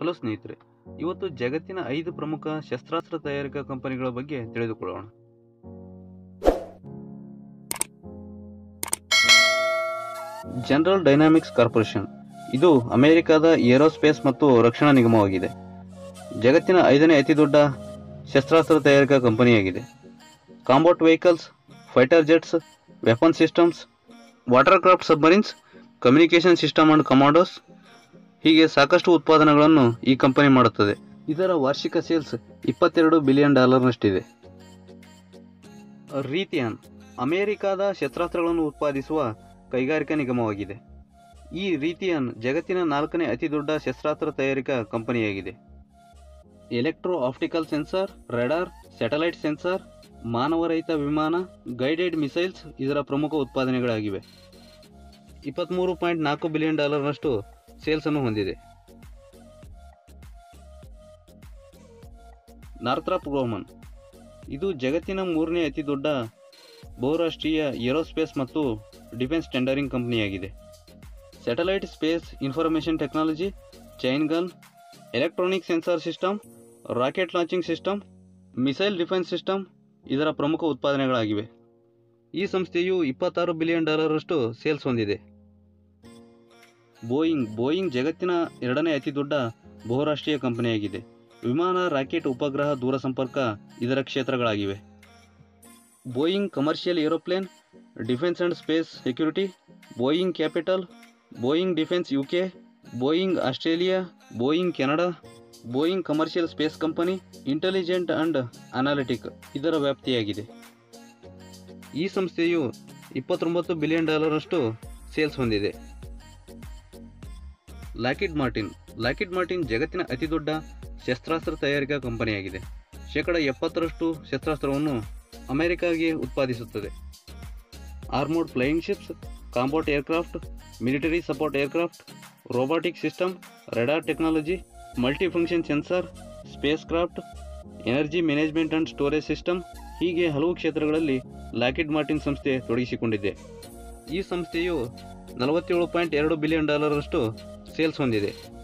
hello ಸ್ನೇಹಿತರೆ ಇವತ್ತು ಜಗತ್ತಿನ ಐದು ಪ್ರಮುಖ ಶಸ್ತ್ರಾಸ್ತ್ರ ತಯಾರಿಕಾ ಕಂಪನಿಗಳ ಬಗ್ಗೆ ತಿಳಿದುಕೊಳ್ಳೋಣ ಜನರಲ್ ಡೈನಾಮಿಕ್ಸ್ ಕಾರ್ಪೊರೇಷನ್ ಇದು ಅಮೆರಿಕದ ಏರೋಸ್ಪೇಸ್ ಮತ್ತು ರಕ್ಷಣಾ ನಿಗಮವಾಗಿದೆ ಜಗತ್ತಿನ ಐದನೇ ಅತಿದೊಡ್ಡ ಶಸ್ತ್ರಾಸ್ತ್ರ ತಯಾರಿಕಾ ಕಂಪನಿಯಾಗಿದೆ combat vehicles fighter jets weapon systems watercraft submarines communication system and commandos ಹೀಗೆ ಸಾಕಷ್ಟು ಉತ್ಪಾದನೆಗಳನ್ನು ಈ ಕಂಪನಿ ಮಾಡುತ್ತದೆ ಇದರ ವಾರ್ಷಿಕ ಸೇಲ್ಸ್ ಇಪ್ಪತ್ತೆರಡು ಬಿಲಿಯನ್ ಡಾಲರ್ನಷ್ಟಿದೆ ರೀತಿಯಾನ್ ಅಮೆರಿಕಾದ ಶಸ್ತ್ರಾಸ್ತ್ರಗಳನ್ನು ಉತ್ಪಾದಿಸುವ ಕೈಗಾರಿಕಾ ನಿಗಮವಾಗಿದೆ ಈ ರೀತಿಯಾನ್ ಜಗತ್ತಿನ ನಾಲ್ಕನೇ ಅತಿದೊಡ್ಡ ಶಸ್ತ್ರಾಸ್ತ್ರ ತಯಾರಿಕಾ ಕಂಪನಿಯಾಗಿದೆ electro optical sensor radar satellite sensor ಮಾನವರಹಿತ ವಿಮಾನ ಗೈಡೆಡ್ ಮಿಸೈಲ್ಸ್ ಇದರ ಪ್ರಮುಖ ಉತ್ಪಾದನೆಗಳಾಗಿವೆ ಇಪ್ಪತ್ತ್ಮೂರು ಪಾಯಿಂಟ್ ನಾಲ್ಕು ಬಿಲಿಯನ್ ಡಾಲರ್ನಷ್ಟು ಸೇಲ್ಸ್ ಅನ್ನು ಹೊಂದಿದೆ ನಾರ್ಥ್ರಾಪ್ ಗ್ರೋಮನ್ ಇದು ಜಗತ್ತಿನ ಮೂರನೇ ಅತಿ ದೊಡ್ಡ ಬಹುರಾಷ್ಟ್ರೀಯ ಏರೋಸ್ಪೇಸ್ ಮತ್ತು ಡಿಫೆನ್ಸ್ ಟೆಂಡರಿಂಗ್ ಕಂಪನಿಯಾಗಿದೆ satellite space information technology chain gun electronic sensor system rocket launching system missile defence system ಇದರ ಪ್ರಮುಖ ಉತ್ಪಾದನೆಗಳಾಗಿವೆ ಈ ಸಂಸ್ಥೆಯು ಇಪ್ಪತ್ತಾರು ಬಿಲಿಯನ್ ಡಾಲರಷ್ಟು ಸೇಲ್ಸ್ ಹೊಂದಿದೆ ಬೋಯಿಂಗ್ ಬೋಯಿಂಗ್ ಜಗತ್ತಿನ ಎರಡನೇ ಅತಿದೊಡ್ಡ ಬಹುರಾಷ್ಟ್ರೀಯ ಕಂಪನಿಯಾಗಿದೆ ವಿಮಾನ ರಾಕೆಟ್ ಉಪಗ್ರಹ ದೂರಸಂಪರ್ಕ ಇದರ ಕ್ಷೇತ್ರಗಳಾಗಿವೆ Boeing commercial aeroplane defence and space security Boeing capital Boeing defence UK Boeing Australia Boeing Canada Boeing commercial space company intelligent and analytic ಇದರ ವ್ಯಾಪ್ತಿಯಾಗಿದೆ ಈ ಸಂಸ್ಥೆಯು ಇಪ್ಪತ್ತೊಂಬತ್ತು ಬಿಲಿಯನ್ ಡಾಲರಷ್ಟು ಸೇಲ್ಸ್ ಹೊಂದಿದೆ ಲಾಕಿಡ್ ಮಾರ್ಟಿನ್ ಲಾಕಿಡ್ ಮಾರ್ಟಿನ್ ಜಗತ್ತಿನ ಅತಿದೊಡ್ಡ ಶಸ್ತ್ರಾಸ್ತ್ರ ತಯಾರಿಕಾ ಕಂಪನಿಯಾಗಿದೆ ಶೇಕಡ ಎಪ್ಪತ್ತರಷ್ಟು ಶಸ್ತ್ರಾಸ್ತ್ರವನ್ನು ಅಮೆರಿಕಾಗೆ ಉತ್ಪಾದಿಸುತ್ತದೆ armoured flying ships combat aircraft military support aircraft robotic system radar technology multifunction sensor spacecraft energy management and storage system ಹೀಗೆ ಹಲವು ಕ್ಷೇತ್ರಗಳಲ್ಲಿ ಲಾಕಿಡ್ ಮಾರ್ಟಿನ್ ಸಂಸ್ಥೆ ತೊಡಗಿಸಿಕೊಂಡಿದೆ ಈ ಸಂಸ್ಥೆಯು ನಲವತ್ತೇಳು ಪಾಯಿಂಟ್ ಎರಡು ಬಿಲಿಯನ್ ಡಾಲರಷ್ಟು ಸೇಲ್ಸ್ ಹೊಂದಿದೆ